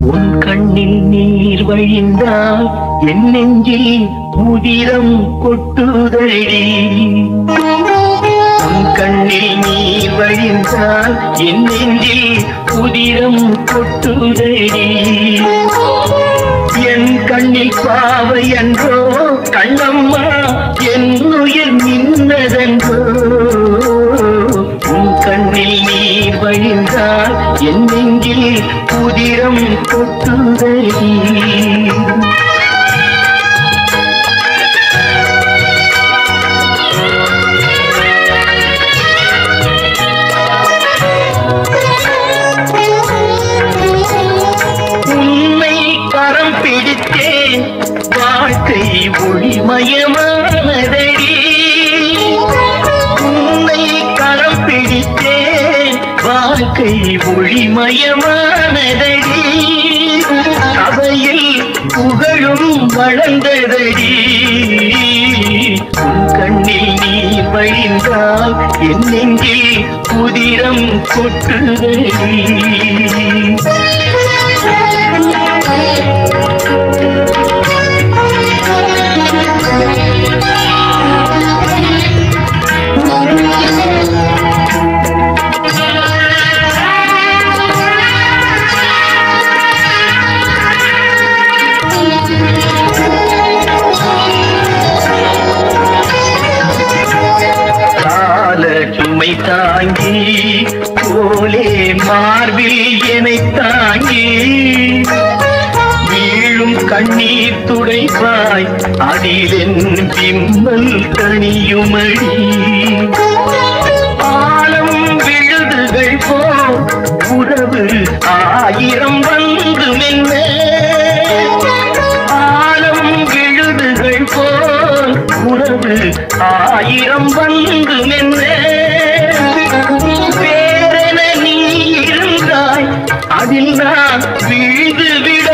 உன் கண்ணில் நீர் வழிந்தால் என் நெஞ்சில் உதிரம் கொட்டுதடி உன் கண்ணில் நீர் வழிந்தால் என் நெஞ்சில் உதிரம் கொட்டுதடி என் கண்ணில் பாவை என்றோ கண்ணம்மா என் உயிர் நின்னதென்றோ உன் கண்ணில் நீர் வழிந்தால் என் நெஞ்சில் புதிரம் கொட்டுதடி உன்னை கரம் பிடித்தேன் வாழ்க்கை ஒளிமயமானதடி உன்னை கரம் பிடித்தேன் வாழ்க்கை ஒளிமயமானதடி சபையில் புகழும் வளர்ந்ததடி உன் கண்ணில் நீ வழிந்தால் என் நெஞ்சில் புதிரம் கொட்டுதடி கால சுமை தாங்கி போலே மார்பில் என்னை தாங்கி வீழும் கண்ணீர் துடைப்பாய் அடிலென் பிம்பல் தனியுமடி ஆலம் விழுதுகள் போ உறவு ஆயிரம் வந்து மென்ன ஆலம் விழுதுகள் போல் உறவு ஆயிரம் வந்து மென்ன வேறென நீ இருந்தாய் அதில் நான் வீழ்ந்து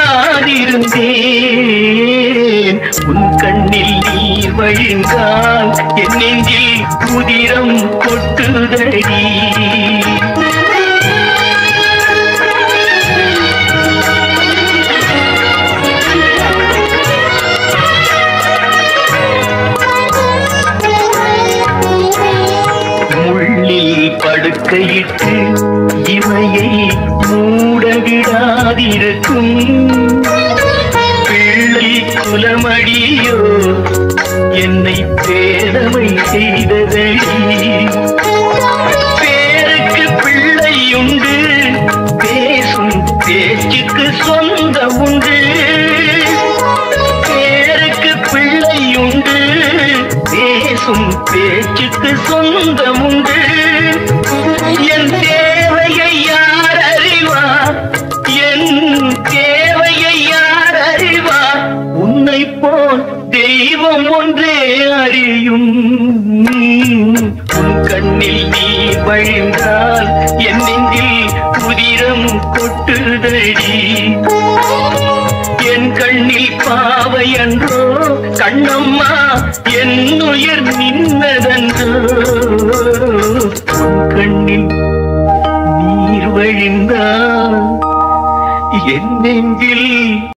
விடாதிருந்தேன் உன் கண்ணில் நீர் வழிந்தால் என் நெஞ்சில் புதிரம் கொட்டுதடி முள்ளில் படுக்கையிட்டு இமையை மூடவிடாதிருக்கும் பிள்ளை குலமடியோ என்னை பேதமை செய்ததடி பேருக்கு பிள்ளை உண்டு பேசும் பேச்சுக்கு சொந்த உண்டு பேருக்கு பிள்ளை உண்டு பேசும் பேச்சுக்கு சொந்தம் உண்டு என் தேவையை யார் அறிவார் என் தேவையை யார் அறிவார் உன்னை போல் தெய்வம் ஒன்றே அறியும் உன் கண்ணில் நீ வழிந்தால் என் நெஞ்சில் புதிரம் கொட்டுதடி என் கண்ணில் பாவை அன்றோ கண்ணம்மா என் உயிர் நின்னதன்றோ உன் கண்ணில் நீர் வழிந்தால் என் நெஞ்சில்